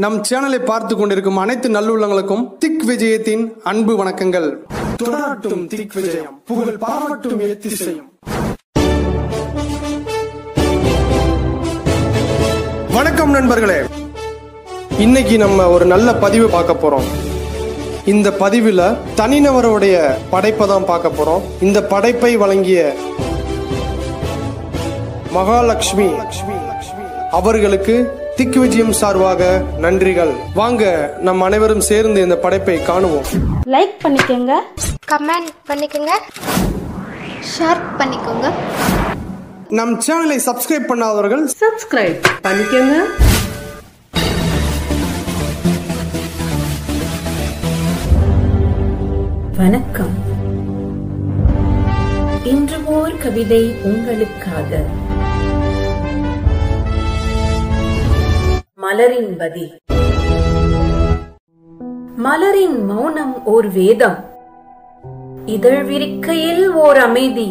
நம் சேனலை பார்த்து கொண்டிருக்கும் அனைத்து நல்லுள்ளங்களுக்கும் திக் விஜயத்தின் அன்பு வணக்கங்கள் தொடரட்டும் திக் விஜயம் புகழ் பாவட்டும் எத்திசையும் வணக்கம் நண்பர்களே இன்னைக்கு நம்ம ஒரு நல்ல பதிவு பார்க்க போறோம் இந்த பதிவில் தனிநபருடைய படைப்பை தான் பார்க்க போறோம் இந்த படைப்பை வழங்கிய மகாலட்சுமி அவர்களுக்கு திக் விஜயம் சார்பாக நன்றிகள் வாங்க நம் அனைவரும் சேர்ந்து இந்த படைப்பை காணுவோம் லைக் பண்ணிக்கோங்க கமெண்ட் பண்ணிக்கோங்க ஷேர் பண்ணிக்கோங்க நம் சேனலை சப்ஸ்கிரைப் பண்ணாதவர்கள் சப்ஸ்கிரைப் பண்ணிக்கோங்க வணக்கம் இன்று ஓர் கவிதை உங்களுக்காக மலரின் பதில் மலரின் மௌனம் ஓர் வேதம் இதழ் விரிக்கையில் ஓர் அமைதி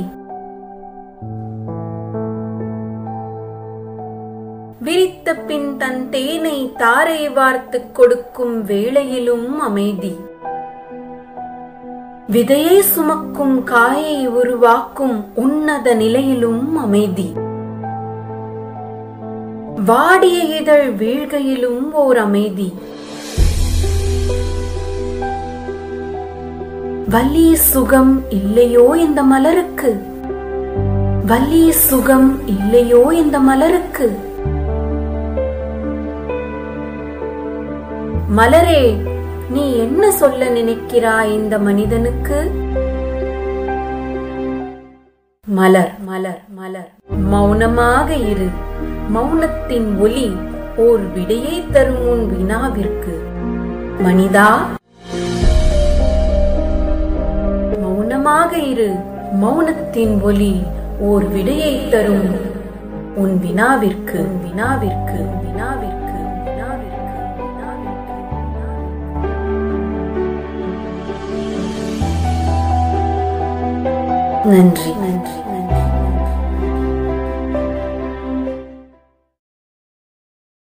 விரித்த பின் தன் தேனை தாரை வார்த்துக் கொடுக்கும் வேளையிலும் அமைதி விதையை சுமக்கும் காயை உருவாக்கும் உன்னத நிலையிலும் அமைதி வாடிய இதழ் வீழ்கையிலும் ஓர் அமைதி வலி சுகம் இல்லையோ இந்த மலருக்கு வலி சுகம் இல்லையோ இந்த மலருக்கு மலரே நீ என்ன சொல்ல நினைக்கிறாய் இந்த மனிதனுக்கு மலர் மலர் மலர் மௌனமாக இரு மௌனத்தின் ஒலி ஓர் விடையை தரும் உன் வினாவிற்கு மனிதா மௌனமாக இரு மௌனத்தின் ஒலி ஓர் விடையை தரும் உன் வினாவிற்கு உன் வினாவிற்கு வினாவிற்கு வினாவிற்கு வினாவிற்கு நன்றி நன்றி